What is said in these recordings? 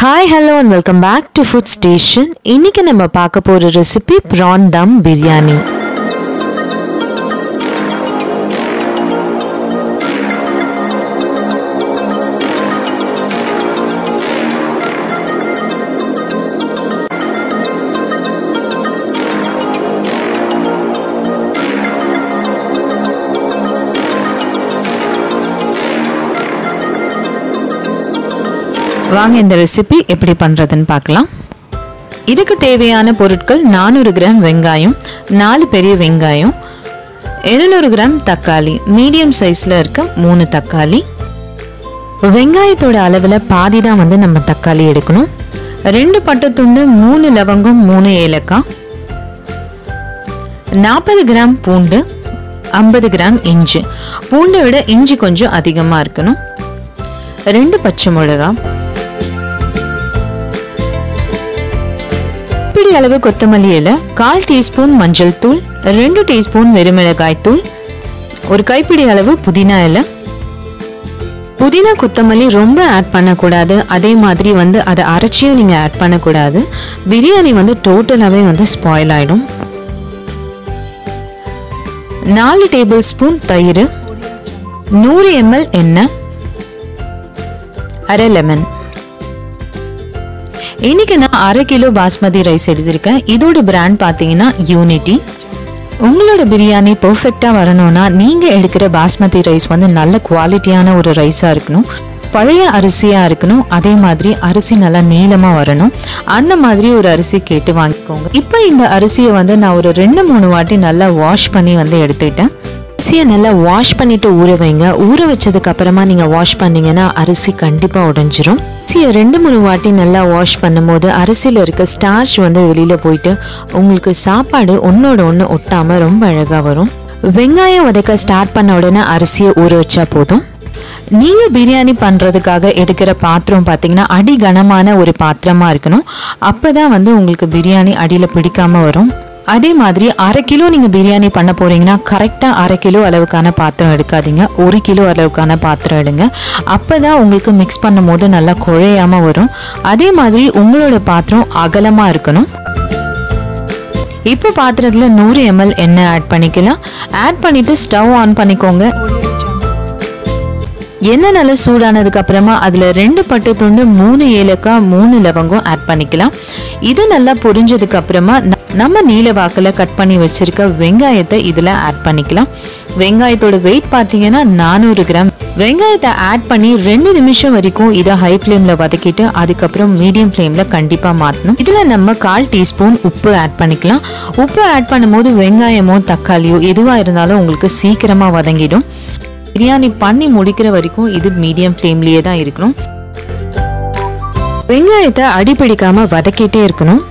hi hello and welcome back to food station இன்னைக்கு நம்ம பார்க்க போகிற ரெசிபி ப்ரான் தம் பிரியாணி வாங்க இந்த ரெசிபி எப்படி பண்ணுறதுன்னு பார்க்கலாம் இதுக்கு தேவையான பொருட்கள் நானூறு கிராம் வெங்காயம் நாலு பெரிய வெங்காயம் எழுநூறு கிராம் தக்காளி மீடியம் சைஸில் இருக்க மூணு தக்காளி வெங்காயத்தோட அளவில் பாதி தான் வந்து நம்ம தக்காளி எடுக்கணும் ரெண்டு பட்டுத்துண்டு மூணு லவங்கம் மூணு ஏலக்காய் நாற்பது கிராம் பூண்டு ஐம்பது கிராம் இஞ்சி பூண்டை விட இஞ்சி கொஞ்சம் அதிகமாக இருக்கணும் ரெண்டு பச்சை மிளகாய் பிடி அளவு கொத்தமல்லி இலை கால் டீஸ்பூன் மஞ்சள் தூள் ரெண்டு டீஸ்பூன் வெறுமிளகாய் தூள் ஒரு கைப்பிடி அளவு புதினா இலை புதினா கொத்தமல்லி ரொம்ப ஆட் பண்ணக்கூடாது அதே மாதிரி வந்து அதை அரைச்சியும் நீங்கள் ஆட் பண்ணக்கூடாது பிரியாணி வந்து டோட்டலாகவே வந்து ஸ்பாயில் ஆகிடும் நாலு டேபிள் ஸ்பூன் தயிர் நூறு எம்எல் எண்ணெய் அரை லெமன் இன்னைக்கு நான் அரை கிலோ பாஸ்மதி ரைஸ் எடுத்திருக்கேன் இதோட பிராண்ட் பார்த்தீங்கன்னா யூனிட்டி உங்களோட பிரியாணி பர்ஃபெக்டாக வரணும்னா நீங்கள் எடுக்கிற பாஸ்மதி ரைஸ் வந்து நல்ல குவாலிட்டியான ஒரு ரைஸாக இருக்கணும் பழைய அரிசியாக இருக்கணும் அதே மாதிரி அரிசி நல்லா நீளமாக வரணும் அந்த மாதிரி ஒரு அரிசி கேட்டு வாங்கிக்கோங்க இப்போ இந்த அரிசியை வந்து நான் ஒரு ரெண்டு மூணு வாட்டி நல்லா வாஷ் பண்ணி வந்து எடுத்துக்கிட்டேன் அரிசியை நல்லா வாஷ் பண்ணிட்டு ஊற வைங்க ஊற வச்சதுக்கு அப்புறமா நீங்க வாஷ் பண்ணீங்கன்னா அரிசி கண்டிப்பா உடைஞ்சிரும் அரிசியை ரெண்டு மூணு வாட்டி நல்லா வாஷ் பண்ணும்போது அரிசியில இருக்க ஸ்டார்ச் வந்து வெளியில போயிட்டு உங்களுக்கு சாப்பாடு ஒன்னோட ஒன்று ஒட்டாம ரொம்ப அழகா வரும் வெங்காயம் வதக்க ஸ்டார்ட் பண்ண உடனே அரிசியை ஊற வச்சா போதும் நீங்க பிரியாணி பண்றதுக்காக எடுக்கிற பாத்திரம் பார்த்தீங்கன்னா அடி கனமான ஒரு பாத்திரமா இருக்கணும் அப்பதான் வந்து உங்களுக்கு பிரியாணி அடியில பிடிக்காம வரும் அதே மாதிரி அரை கிலோ நீங்க பிரியாணி பண்ண போறீங்கன்னா கரெக்டா அரை கிலோ அளவுக்கான பாத்திரம் எடுக்காதீங்க ஒரு கிலோ அளவுக்கான பாத்திரம் எடுங்க அப்பதான் உங்களுக்கு மிக்ஸ் பண்ணும் போது நல்லா குழையாம வரும் அதே மாதிரி உங்களோட பாத்திரம் அகலமா இருக்கணும் இப்போ பாத்திரத்துல நூறு எம்எல் எண்ணெய் ஆட் பண்ணிக்கலாம் ஆட் பண்ணிட்டு ஸ்டவ் ஆன் பண்ணிக்கோங்க எண்ணெய் நல்லா சூடானதுக்கு அப்புறமா அதில் ரெண்டு பட்டு துண்டு மூணு ஏலக்காய் மூணு லவங்கம் ஆட் பண்ணிக்கலாம் இது நல்லா பொரிஞ்சதுக்கு அப்புறமா ந- நம்ம நீல வாக்கில் கட் பண்ணி வச்சிருக்க வெங்காயத்தை இதில் ஆட் பண்ணிக்கலாம் வெங்காயத்தோட வெயிட் பார்த்தீங்கன்னா நானூறு கிராம் வெங்காயத்தை ஆட் பண்ணி ரெண்டு நிமிஷம் வரைக்கும் இதை ஹை ஃப்ளேமில் வதக்கிட்டு அதுக்கப்புறம் மீடியம் ஃப்ளேமில் கண்டிப்பாக மாற்றணும் இதில் நம்ம கால் டீஸ்பூன் உப்பு ஆட் பண்ணிக்கலாம் உப்பு ஆட் பண்ணும்போது வெங்காயமோ தக்காளியோ எதுவாக இருந்தாலும் உங்களுக்கு சீக்கிரமாக வதங்கிடும் பிரியாணி பண்ணி முடிக்கிற வரைக்கும் இது மீடியம் ஃப்ளேம்லயே தான் இருக்கணும் வெங்காயத்தை அடிப்பிடிக்காம வதக்கிட்டே இருக்கணும்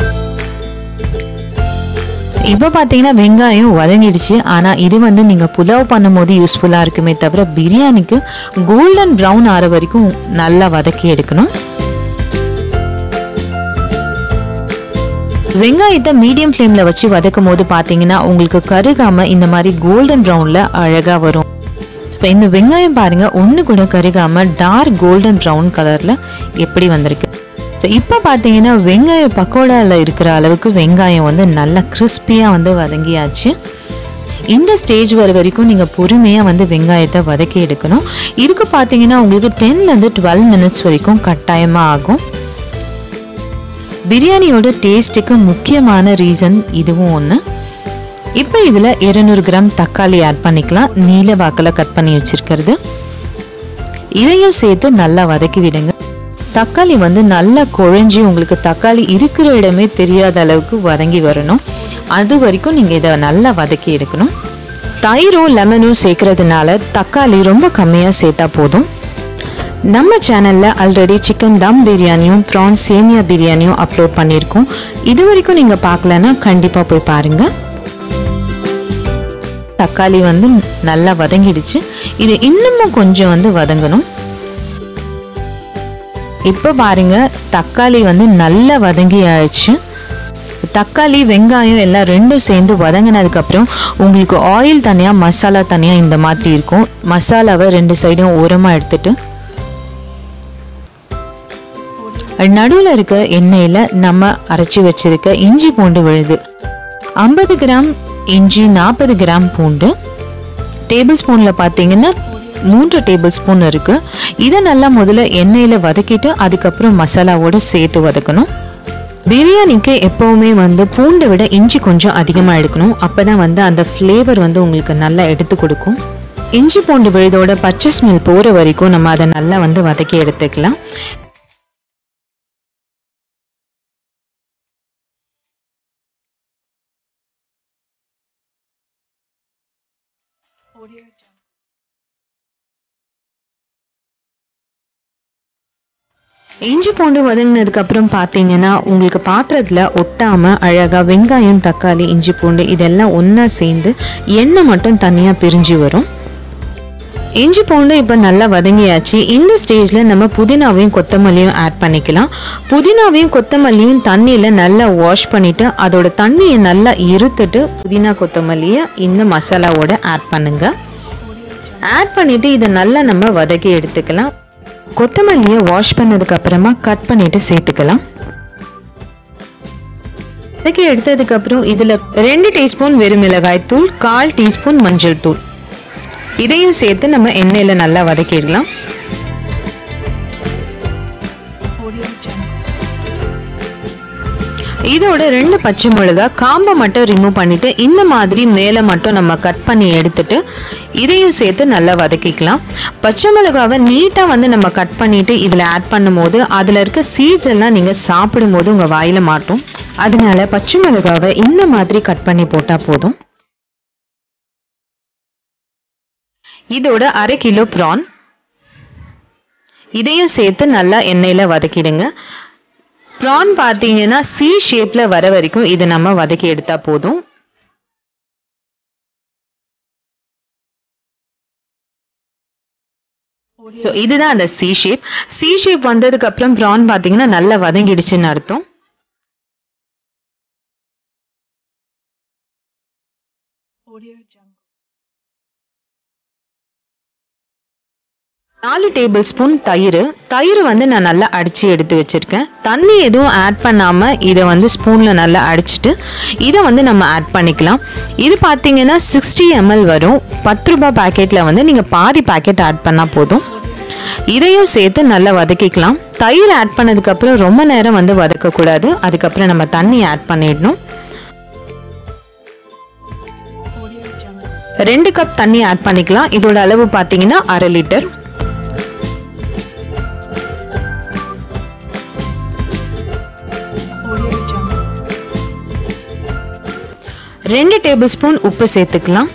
இப்போ பார்த்தீங்கன்னா வெங்காயம் வதங்கிடுச்சு ஆனால் இது வந்து நீங்கள் புலாவ் பண்ணும்போது யூஸ்ஃபுல்லாக இருக்குமே தவிர பிரியாணிக்கு கோல்டன் ப்ரௌன் ஆற வரைக்கும் நல்லா வதக்கி எடுக்கணும் வெங்காயத்தை மீடியம் ஃப்ளேமில் வச்சு வதக்கும் போது பார்த்தீங்கன்னா உங்களுக்கு கருகாம இந்த மாதிரி கோல்டன் ப்ரௌனில் அழகாக வரும் இப்போ இந்த வெங்காயம் பாருங்க ஒன்று கூட கருகாம டார்க் கோல்டன் ப்ரௌன் கலரில் எப்படி வந்திருக்கு ஸோ இப்போ பார்த்தீங்கன்னா வெங்காய பக்கோடாவில் இருக்கிற அளவுக்கு வெங்காயம் வந்து நல்லா கிறிஸ்பியாக வந்து வதங்கியாச்சு இந்த ஸ்டேஜ் வர வரைக்கும் நீங்கள் பொறுமையாக வந்து வெங்காயத்தை வதக்கி எடுக்கணும் இதுக்கு பார்த்தீங்கன்னா உங்களுக்கு டென்லேருந்து டுவெல் மினிட்ஸ் வரைக்கும் கட்டாயமாக ஆகும் பிரியாணியோட டேஸ்ட்டுக்கு முக்கியமான ரீசன் இதுவும் ஒன்று இப்போ இதில் 200 கிராம் தக்காளி ஆட் பண்ணிக்கலாம் நீல வாக்கில் கட் பண்ணி வச்சிருக்கிறது இதையும் சேர்த்து நல்லா வதக்கி விடுங்க தக்காளி வந்து நல்லா குழஞ்சி உங்களுக்கு தக்காளி இருக்கிற இடமே தெரியாத அளவுக்கு வதங்கி வரணும் அது வரைக்கும் நீங்கள் இதை நல்லா வதக்கி எடுக்கணும் தயிரும் லெமனும் சேர்க்கறதுனால தக்காளி ரொம்ப கம்மியாக சேர்த்தா போதும் நம்ம சேனலில் ஆல்ரெடி சிக்கன் தம் பிரியாணியும் ப்ரான் சேமியா பிரியாணியும் அப்லோட் பண்ணியிருக்கோம் இது வரைக்கும் நீங்கள் பார்க்கலன்னா கண்டிப்பாக போய் பாருங்கள் தக்காளி வந்து நல்லா வதங்கிடுச்சு இது இன்னமும் கொஞ்சம் வந்து வதங்கணும் இப்போ பாருங்க தக்காளி வந்து நல்லா வதங்கி ஆயிடுச்சு தக்காளி வெங்காயம் எல்லாம் ரெண்டும் சேர்ந்து வதங்கினதுக்கு அப்புறம் உங்களுக்கு ஆயில் தனியாக மசாலா தனியாக இந்த மாதிரி இருக்கும் மசாலாவை ரெண்டு சைடும் ஓரமாக எடுத்துட்டு நடுவில் இருக்க எண்ணெயில் நம்ம அரைச்சி வச்சிருக்க இஞ்சி பூண்டு விழுது ஐம்பது கிராம் இஞ்சி நாற்பது கிராம் பூண்டு டேபிள் ஸ்பூனில் பார்த்தீங்கன்னா மூன்று டேபிள் ஸ்பூன் இருக்கு இதை நல்லா முதல்ல எண்ணெயில் வதக்கிட்டு அதுக்கப்புறம் மசாலாவோட சேர்த்து வதக்கணும் பிரியாணிக்கு எப்போவுமே வந்து பூண்டை விட இஞ்சி கொஞ்சம் அதிகமாக எடுக்கணும் அப்போ தான் வந்து அந்த ஃப்ளேவர் வந்து உங்களுக்கு நல்லா எடுத்து கொடுக்கும் இஞ்சி பூண்டு விழுதோட பச்சை ஸ்மெல் போகிற வரைக்கும் நம்ம அதை நல்லா வந்து வதக்கி எடுத்துக்கலாம் இஞ்சி பூண்டு வதங்கினதுக்கு அப்புறம் பார்த்தீங்கன்னா உங்களுக்கு பாத்திரத்தில் ஒட்டாம அழகா வெங்காயம் தக்காளி இஞ்சி பூண்டு இதெல்லாம் ஒன்றா சேர்ந்து எண்ணெய் மட்டும் தனியாக பிரிஞ்சு வரும் இஞ்சி பூண்டு இப்போ நல்லா வதங்கியாச்சு இந்த ஸ்டேஜில் நம்ம புதினாவையும் கொத்தமல்லியும் ஆட் பண்ணிக்கலாம் புதினாவையும் கொத்தமல்லியும் தண்ணியில் நல்லா வாஷ் பண்ணிவிட்டு அதோட தண்ணியை நல்லா இருத்துட்டு புதினா கொத்தமல்லியை இந்த மசாலாவோட ஆட் பண்ணுங்க ஆட் பண்ணிவிட்டு இதை நல்லா நம்ம வதக்கி எடுத்துக்கலாம் கொத்தமல்லியை வாஷ் பண்ணதுக்கு அப்புறமா கட் பண்ணிட்டு சேர்த்துக்கலாம் வதக்கி எடுத்ததுக்கு அப்புறம் இதுல ரெண்டு டீஸ்பூன் வெறும் மிளகாய் தூள் கால் டீஸ்பூன் மஞ்சள் தூள் இதையும் சேர்த்து நம்ம எண்ணெயில நல்லா வதக்கிடலாம் இதோட ரெண்டு பச்சை மிளகா காம்பை மட்டும் ரிமூவ் பண்ணிட்டு இந்த மாதிரி மேலே மட்டும் நம்ம கட் பண்ணி எடுத்துட்டு இதையும் சேர்த்து நல்லா வதக்கிக்கலாம் பச்சை மிளகாவை நீட்டாக வந்து நம்ம கட் பண்ணிட்டு இதில் ஆட் பண்ணும்போது அதில் இருக்க சீட்ஸ் எல்லாம் நீங்கள் சாப்பிடும்போது உங்கள் வாயில் மாட்டும் அதனால பச்சை மிளகாவை இந்த மாதிரி கட் பண்ணி போட்டால் போதும் இதோட அரை கிலோ ப்ரான் இதையும் சேர்த்து நல்லா எண்ணெயில் வதக்கிடுங்க ப்ரான் பார்த்தீங்கன்னா சி ஷேப்ல வர வரைக்கும் இதை நம்ம வதக்கி எடுத்தா போதும் ஸோ இதுதான் அந்த சி ஷேப் சி ஷேப் வந்ததுக்கு அப்புறம் ப்ரான் பார்த்தீங்கன்னா நல்லா வதங்கிடுச்சுன்னு அர்த்தம் நாலு டேபிள் ஸ்பூன் தயிர் தயிர் வந்து நான் நல்லா அடித்து எடுத்து வச்சுருக்கேன் தண்ணி எதுவும் ஆட் பண்ணாமல் இதை வந்து ஸ்பூனில் நல்லா அடிச்சுட்டு இதை வந்து நம்ம ஆட் பண்ணிக்கலாம் இது பார்த்தீங்கன்னா சிக்ஸ்டி எம்எல் வரும் பத்து ரூபாய் பேக்கெட்டில் வந்து நீங்கள் பாதி பேக்கெட் ஆட் பண்ணால் போதும் இதையும் சேர்த்து நல்லா வதக்கிக்கலாம் தயிர் ஆட் பண்ணதுக்கப்புறம் ரொம்ப நேரம் வந்து வதக்கக்கூடாது அதுக்கப்புறம் நம்ம தண்ணி ஆட் பண்ணிடணும் ரெண்டு கப் தண்ணி ஆட் பண்ணிக்கலாம் இதோட அளவு பார்த்தீங்கன்னா அரை லிட்டர் ரெண்டு டேபிள் ஸ்பூன் உப்பு சேர்த்துக்கலாம்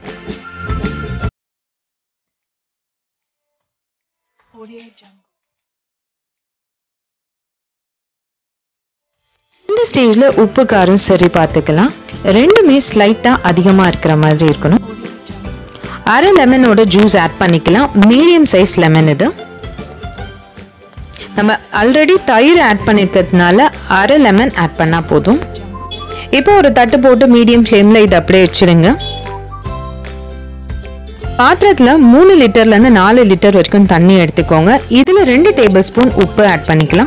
இந்த ஸ்டேஜ்ல உப்பு காரம் சரி பார்த்துக்கலாம் ரெண்டுமே ஸ்லைட்டா அதிகமா இருக்கிற மாதிரி இருக்கணும் அரை லெமனோட ஜூஸ் ஆட் பண்ணிக்கலாம் மீடியம் சைஸ் லெமன் இது நம்ம ஆல்ரெடி தயிர் ஆட் பண்ணிருக்கிறதுனால அரை லெமன் ஆட் பண்ணா போதும் இப்போ ஒரு தட்டு போட்டு மீடியம் ஃப்ளேமில் இதை அப்படியே வச்சிடுங்க பாத்திரத்தில் மூணு லிட்டர்லேருந்து நாலு லிட்டர் வரைக்கும் தண்ணி எடுத்துக்கோங்க இதில் ரெண்டு டேபிள் ஸ்பூன் உப்பு ஆட் பண்ணிக்கலாம்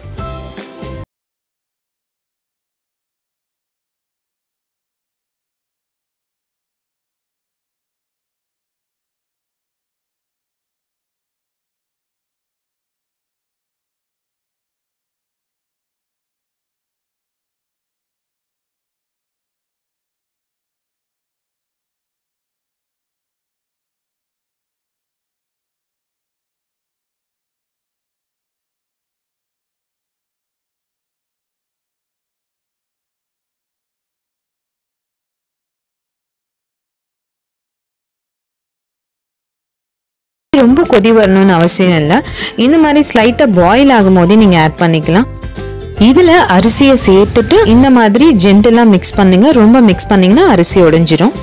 ரொம்ப கொதி வரணும்னு அவசியம் இல்லை இந்த மாதிரி ஸ்லைட்டாக பாயில் ஆகும் போதே நீங்கள் ஆட் பண்ணிக்கலாம் இதில் அரிசியை சேர்த்துட்டு இந்த மாதிரி ஜென்டலாக மிக்ஸ் பண்ணுங்க ரொம்ப மிக்ஸ் பண்ணீங்கன்னா அரிசி உடைஞ்சிரும்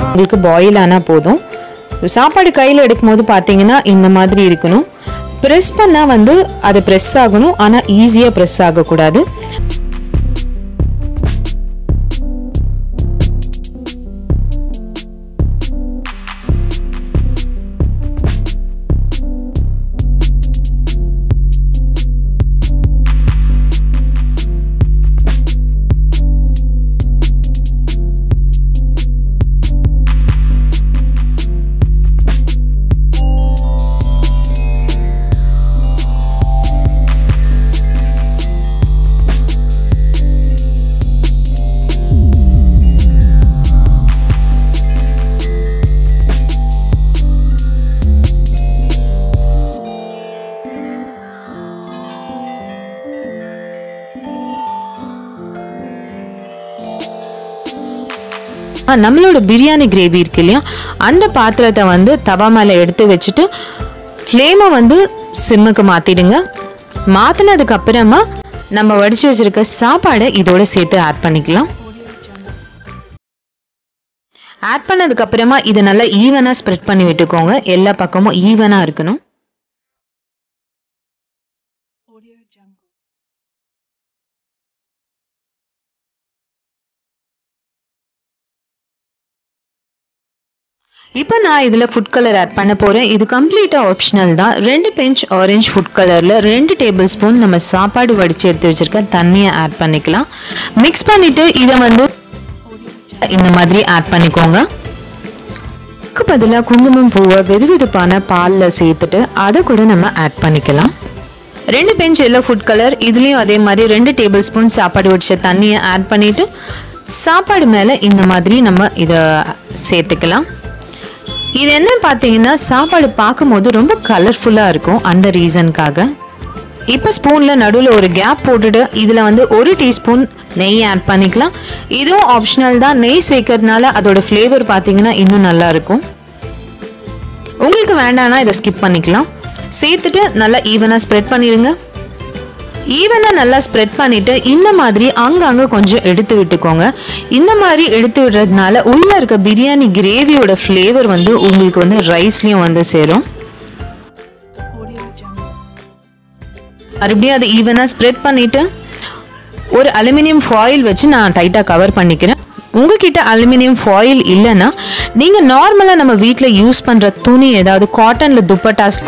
உங்களுக்கு பாயில் ஆனால் போதும் சாப்பாடு கையில் எடுக்கும்போது பார்த்தீங்கன்னா இந்த மாதிரி இருக்கணும் ப்ரெஸ் பண்ணால் வந்து அது ப்ரெஸ் ஆகணும் ஆனால் ஈஸியாக ப்ரெஸ் ஆகக்கூடாது ஆ, நம்மளோட பிரியாணி கிரேவி இருக்கு இல்லையா அந்த பாத்திரத்தை வந்து தவா மேலே எடுத்து வச்சுட்டு ஃப்ளேமை வந்து சிம்முக்கு மாற்றிடுங்க மாற்றினதுக்கு அப்புறமா நம்ம வடிச்சு வச்சிருக்க சாப்பாடை இதோட சேர்த்து ஆட் பண்ணிக்கலாம் ஆட் பண்ணதுக்கு அப்புறமா இதை நல்லா ஈவனாக ஸ்ப்ரெட் பண்ணி விட்டுக்கோங்க எல்லா பக்கமும் ஈவனாக இருக்கணும் இப்போ நான் இதில் ஃபுட் கலர் ஆட் பண்ண போகிறேன் இது கம்ப்ளீட்டாக ஆப்ஷனல் தான் ரெண்டு பெஞ்ச் ஆரஞ்சு ஃபுட் கலரில் ரெண்டு டேபிள் ஸ்பூன் நம்ம சாப்பாடு வடித்து எடுத்து வச்சிருக்க தண்ணியை ஆட் பண்ணிக்கலாம் மிக்ஸ் பண்ணிவிட்டு இதை வந்து இந்த மாதிரி ஆட் பண்ணிக்கோங்க இதுக்கு பதிலாக குங்குமம் பூவை வெது வெதுப்பான பாலில் சேர்த்துட்டு அதை கூட நம்ம ஆட் பண்ணிக்கலாம் ரெண்டு பெஞ்ச் எல்லோ ஃபுட் கலர் இதுலேயும் அதே மாதிரி ரெண்டு டேபிள் ஸ்பூன் சாப்பாடு வடிச்ச தண்ணியை ஆட் பண்ணிவிட்டு சாப்பாடு மேலே இந்த மாதிரி நம்ம இதை சேர்த்துக்கலாம் இது என்ன பார்த்தீங்கன்னா சாப்பாடு பார்க்கும்போது ரொம்ப கலர்ஃபுல்லாக இருக்கும் அந்த ரீசனுக்காக இப்போ ஸ்பூனில் நடுவில் ஒரு கேப் போட்டுட்டு இதில் வந்து ஒரு டீஸ்பூன் நெய் ஆட் பண்ணிக்கலாம் இதுவும் ஆப்ஷனல் தான் நெய் சேர்க்கறதுனால அதோட ஃப்ளேவர் பார்த்தீங்கன்னா இன்னும் நல்லா இருக்கும் உங்களுக்கு வேண்டாம்னா இதை ஸ்கிப் பண்ணிக்கலாம் சேர்த்துட்டு நல்லா ஈவனாக ஸ்ப்ரெட் பண்ணிடுங்க ஈவனாக நல்லா ஸ்ப்ரெட் பண்ணிட்டு இந்த மாதிரி அங்கங்க கொஞ்சம் எடுத்து விட்டுக்கோங்க இந்த மாதிரி எடுத்து விடுறதுனால உள்ள இருக்க பிரியாணி கிரேவியோட ஃப்ளேவர் வந்து உங்களுக்கு வந்து ரைஸ்லயும் வந்து சேரும் மறுபடியும் அதை ஈவனாக ஸ்ப்ரெட் பண்ணிட்டு ஒரு அலுமினியம் ஃபாயில் வச்சு நான் டைட்டாக கவர் பண்ணிக்கிறேன் உங்ககிட்ட அலுமினியம் ஃபாயில் இல்லைன்னா நீங்கள் நார்மலாக நம்ம வீட்டில் யூஸ் பண்ணுற துணி ஏதாவது காட்டனில் துப்பட்டாஸ்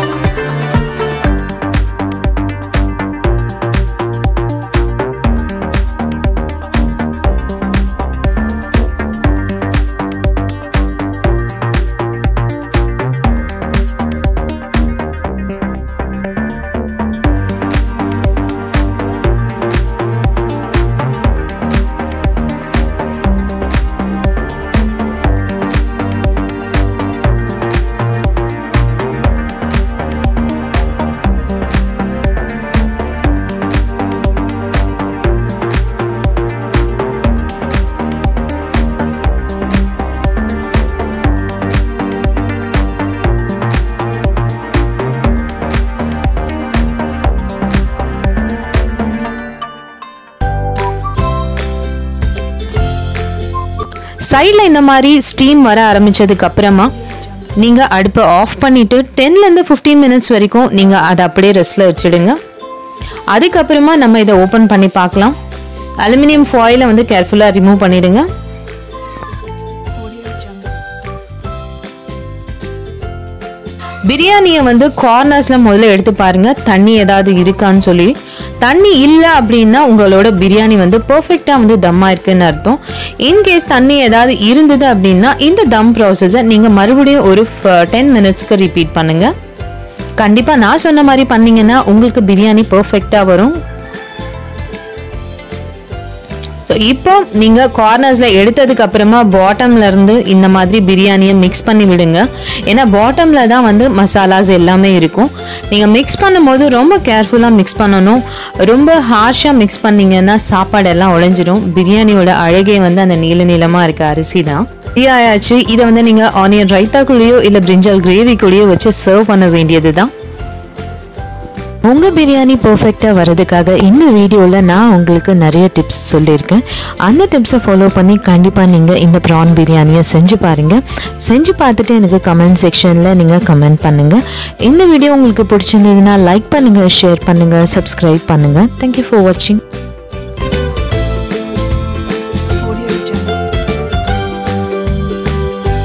சைடில் இந்த மாதிரி ஸ்டீம் வர ஆரம்பிச்சதுக்கு அப்புறமா நீங்கள் அடுப்பை ஆஃப் பண்ணிவிட்டு டென்லேருந்து ஃபிஃப்டீன் மினிட்ஸ் வரைக்கும் நீங்கள் அதை அப்படியே ரெஸ்ட்டில் வச்சுடுங்க அதுக்கப்புறமா நம்ம இதை ஓப்பன் பண்ணி பார்க்கலாம் அலுமினியம் ஃபாயிலை வந்து கேர்ஃபுல்லாக ரிமூவ் பண்ணிடுங்க பிரியாணியை வந்து கார்னர்ஸில் முதல்ல எடுத்து பாருங்க தண்ணி ஏதாவது இருக்கான்னு சொல்லி தண்ணி இல்லை அப்படின்னா உங்களோட பிரியாணி வந்து பர்ஃபெக்டாக வந்து தம்மா இருக்குன்னு அர்த்தம் இன்கேஸ் தண்ணி ஏதாவது இருந்தது அப்படின்னா இந்த தம் ப்ராசஸை நீங்கள் மறுபடியும் ஒரு டென் மினிட்ஸ்க்கு ரிப்பீட் பண்ணுங்க கண்டிப்பாக நான் சொன்ன மாதிரி பண்ணீங்கன்னா உங்களுக்கு பிரியாணி பர்ஃபெக்டாக வரும் ஸோ இப்போ நீங்கள் கார்னர்ஸில் எடுத்ததுக்கு அப்புறமா பாட்டம்ல இருந்து இந்த மாதிரி பிரியாணியை மிக்ஸ் பண்ணி விடுங்க ஏன்னா பாட்டமில் தான் வந்து மசாலாஸ் எல்லாமே இருக்கும் நீங்கள் மிக்ஸ் பண்ணும்போது ரொம்ப கேர்ஃபுல்லாக மிக்ஸ் பண்ணணும் ரொம்ப ஹார்ஷாக மிக்ஸ் பண்ணீங்கன்னா சாப்பாடெல்லாம் உடைஞ்சிரும் பிரியாணியோட அழகே வந்து அந்த நீல நீளமாக இருக்க அரிசி தான் ஆயாச்சு இதை வந்து நீங்கள் ஆனியன் ரைத்தாக்குள்ளேயோ இல்லை பிரிஞ்சால் கிரேவிக்குள்ளேயோ வச்சு சர்வ் பண்ண வேண்டியது தான் உங்கள் பிரியாணி பர்ஃபெக்டாக வரதுக்காக இந்த வீடியோவில் நான் உங்களுக்கு நிறைய டிப்ஸ் சொல்லியிருக்கேன் அந்த டிப்ஸை ஃபாலோ பண்ணி கண்டிப்பாக நீங்கள் இந்த ப்ரான் பிரியாணியை செஞ்சு பாருங்கள் செஞ்சு பார்த்துட்டு எனக்கு கமெண்ட் செக்ஷனில் நீங்கள் கமெண்ட் பண்ணுங்கள் இந்த வீடியோ உங்களுக்கு பிடிச்சிருந்ததுன்னா லைக் பண்ணுங்கள் ஷேர் பண்ணுங்கள் சப்ஸ்கிரைப் பண்ணுங்கள் தேங்க்யூ ஃபார் வாட்சிங்